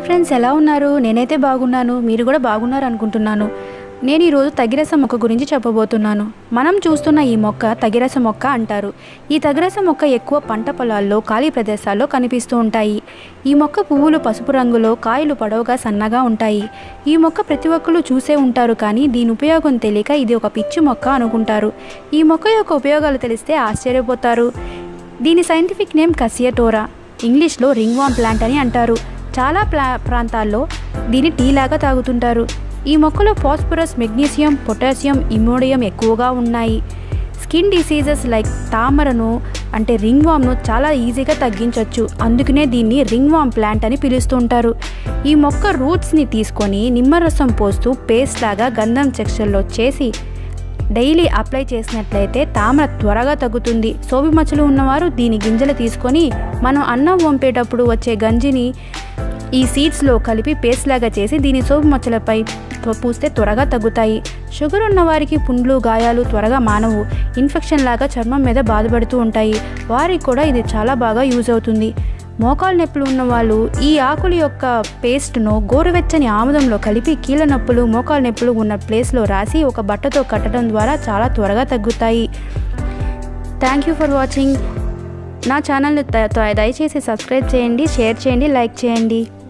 friends ఎలా ఉన్నారు నేనైతే బాగున్నాను మీరు కూడా బాగున్నారు అనుకుంటున్నాను నేను ఈరోజు తగిరస మొక్క గురించి చెప్పబోతున్నాను మనం చూస్తున్న ఈ మొక్క తగిరస మొక్క అంటారు ఈ తగిరస మొక్క ఎక్కువ పంట పొలాల్లో ఖాళీ ప్రదేశాల్లో కనిపిస్తూ ఉంటాయి ఈ మొక్క పువ్వులు పసుపు రంగులో కాయలు పొడవుగా సన్నగా ఉంటాయి ఈ మొక్క ప్రతి ఒక్కరు చూసే ఉంటారు కానీ దీని ఉపయోగం తెలియక ఇది ఒక పిచ్చి మొక్క అనుకుంటారు ఈ మొక్క యొక్క ఉపయోగాలు తెలిస్తే ఆశ్చర్యపోతారు దీని సైంటిఫిక్ నేమ్ కసియటోరా ఇంగ్లీష్లో రింగ్ వామ్ ప్లాంట్ అని అంటారు చాలా ప్లా ప్రాంతాల్లో దీన్ని టీ లాగా తాగుతుంటారు ఈ మొక్కలో ఫాస్ఫరస్ మెగ్నీషియం పొటాషియం ఇమోడియం ఎక్కువగా ఉన్నాయి స్కిన్ డిసీజెస్ లైక్ తామరను అంటే రింగ్ వామ్ను చాలా ఈజీగా తగ్గించవచ్చు అందుకనే దీన్ని రింగ్ వామ్ ప్లాంట్ అని పిలుస్తుంటారు ఈ మొక్క రూట్స్ని తీసుకొని నిమ్మరసం పోస్తూ పేస్ట్ లాగా గంధం సెక్షన్లో చేసి డైలీ అప్లై చేసినట్లయితే తామర త్వరగా తగ్గుతుంది సోవి మచ్చలు ఉన్నవారు దీని గింజలు తీసుకొని మనం అన్నం వంపేటప్పుడు వచ్చే గంజిని ఈ సీడ్స్లో కలిపి పేస్ట్ లాగా చేసి దీని సోపు మచ్చలపై పూస్తే త్వరగా తగ్గుతాయి షుగర్ ఉన్న వారికి పుండ్లు గాయాలు త్వరగా మానవు ఇన్ఫెక్షన్ లాగా చర్మం మీద బాధపడుతూ ఉంటాయి వారికి కూడా ఇది చాలా బాగా యూజ్ అవుతుంది మోకాలు నొప్పులు ఉన్న వాళ్ళు ఈ ఆకుల యొక్క పేస్ట్ను గోరువెచ్చని ఆముదంలో కలిపి కీళ్ళ నొప్పులు మోకాలు నొప్పులు ఉన్న ప్లేస్లో రాసి ఒక బట్టతో కట్టడం ద్వారా చాలా త్వరగా తగ్గుతాయి థ్యాంక్ యూ ఫర్ వాచింగ్ నా ఛానల్ని దయచేసి సబ్స్క్రైబ్ చేయండి షేర్ చేయండి లైక్ చేయండి